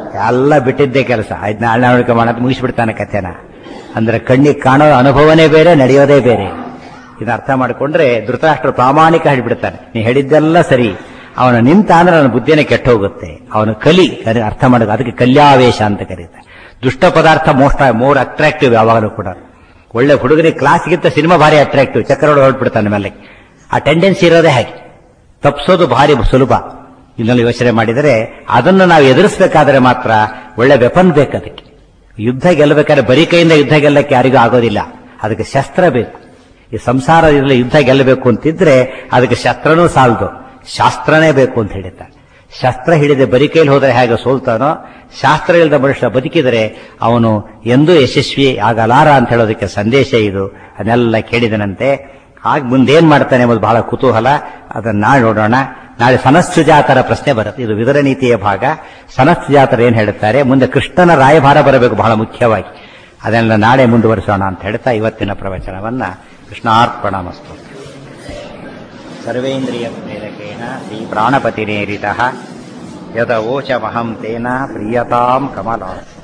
ಎಲ್ಲ ಬಿಟ್ಟಿದ್ದೇ ಕೆಲಸ ಇದನ್ನ ಅಳವಡಿಕೆ ಮಾಡೋದು ಮುಗಿಸ್ಬಿಡ್ತಾನೆ ಕಥೆನ ಅಂದ್ರೆ ಕಣ್ಣಿಗೆ ಕಾಣೋ ಅನುಭವನೇ ಬೇರೆ ನಡೆಯೋದೇ ಬೇರೆ ಇದನ್ನ ಅರ್ಥ ಮಾಡಿಕೊಂಡ್ರೆ ಧೃತರಾಷ್ಟ್ರ ಪ್ರಾಮಾಣಿಕ ಹೇಳಿಬಿಡ್ತಾನೆ ನೀ ಹೇಳಿದ್ದೆಲ್ಲ ಸರಿ ಅವನು ನಿಂತ ಅಂದ್ರೆ ನನ್ನ ಬುದ್ಧಿನೇ ಕೆಟ್ಟ ಹೋಗುತ್ತೆ ಅವನು ಕಲಿ ಕರಿ- ಅರ್ಥ ಮಾಡೋದು ಅದಕ್ಕೆ ಕಲ್ಯಾವೇಶ ಅಂತ ಕರೀತಾರೆ ದುಷ್ಟ ಪದಾರ್ಥ ಮೋಸ್ಟ್ ಮೋರ್ ಅಟ್ರಾಕ್ಟಿವ್ ಯಾವಾಗಲೂ ಕೂಡ ಒಳ್ಳೆ ಹುಡುಗನಿಗೆ ಕ್ಲಾಸ್ಗಿಂತ ಸಿನಿಮಾ ಭಾರಿ ಅಟ್ರಾಕ್ಟಿವ್ ಚಕ್ರೊಳಗೆ ಹೊರಟ್ಬಿಡ್ತಾನೆ ಮೇಲೆ ಆ ಟೆಂಡೆನ್ಸಿ ಇರೋದೇ ಹಾಗೆ ತಪ್ಪಿಸೋದು ಭಾರಿ ಸುಲಭ ಇನ್ನೊಂದು ಯೋಚನೆ ಮಾಡಿದರೆ ಅದನ್ನು ನಾವು ಎದುರಿಸಬೇಕಾದ್ರೆ ಮಾತ್ರ ಒಳ್ಳೆ ವೆಪನ್ ಬೇಕು ಅದಕ್ಕೆ ಯುದ್ಧ ಗೆಲ್ಲಬೇಕಾದ್ರೆ ಬರೀ ಕೈಯಿಂದ ಯುದ್ಧ ಗೆಲ್ಲಕ್ಕೆ ಯಾರಿಗೂ ಆಗೋದಿಲ್ಲ ಅದಕ್ಕೆ ಶಸ್ತ್ರ ಬೇಕು ಈ ಸಂಸಾರದಲ್ಲಿ ಯುದ್ಧ ಗೆಲ್ಲಬೇಕು ಅಂತಿದ್ರೆ ಅದಕ್ಕೆ ಶಸ್ತ್ರನೂ ಸಾಲದು ಶಾಸ್ತ್ರನೇ ಬೇಕು ಅಂತ ಹೇಳಿದ್ದಾರೆ ಶಸ್ತ್ರ ಹಿಡಿದೆ ಬರಿ ಕೈಲಿ ಹೋದರೆ ಹೇಗೆ ಸೋಲ್ತಾನೋ ಶಾಸ್ತ್ರ ಇಲ್ಲದ ಮನುಷ್ಯ ಬದುಕಿದರೆ ಅವನು ಎಂದೂ ಯಶಸ್ವಿ ಆಗಲಾರ ಅಂತ ಹೇಳೋದಕ್ಕೆ ಸಂದೇಶ ಇದು ಅದನ್ನೆಲ್ಲ ಕೇಳಿದನಂತೆ ಹಾಗೆ ಮುಂದೇನ್ ಮಾಡ್ತಾನೆ ಎಂಬುದು ಬಹಳ ಕುತೂಹಲ ಅದನ್ನ ನಾಳೆ ನೋಡೋಣ ನಾಳೆ ಸನಸ್ಸುಜಾತರ ಪ್ರಶ್ನೆ ಬರುತ್ತೆ ಇದು ವಿದುರ ನೀತಿಯ ಭಾಗ ಸನಸ್ಸುಜಾತರ ಏನ್ ಹೇಳುತ್ತಾರೆ ಮುಂದೆ ಕೃಷ್ಣನ ರಾಯಭಾರ ಬರಬೇಕು ಬಹಳ ಮುಖ್ಯವಾಗಿ ಅದನ್ನೆಲ್ಲ ನಾಳೆ ಮುಂದುವರಿಸೋಣ ಅಂತ ಹೇಳ್ತಾ ಇವತ್ತಿನ ಪ್ರವಚನವನ್ನ ಕೃಷ್ಣಾರ್ಪಣ ಮಸ್ತು ಸರ್ವೇಂದ್ರಿಯ ಪ್ರೇರಕೇಣ ಶ್ರೀ ಪ್ರಾಣಪತಿನೇರಿತ ಯದವೋಚಮಹಂ ತೇನ ಪ್ರಿಯತಾಂ ಕಮಲ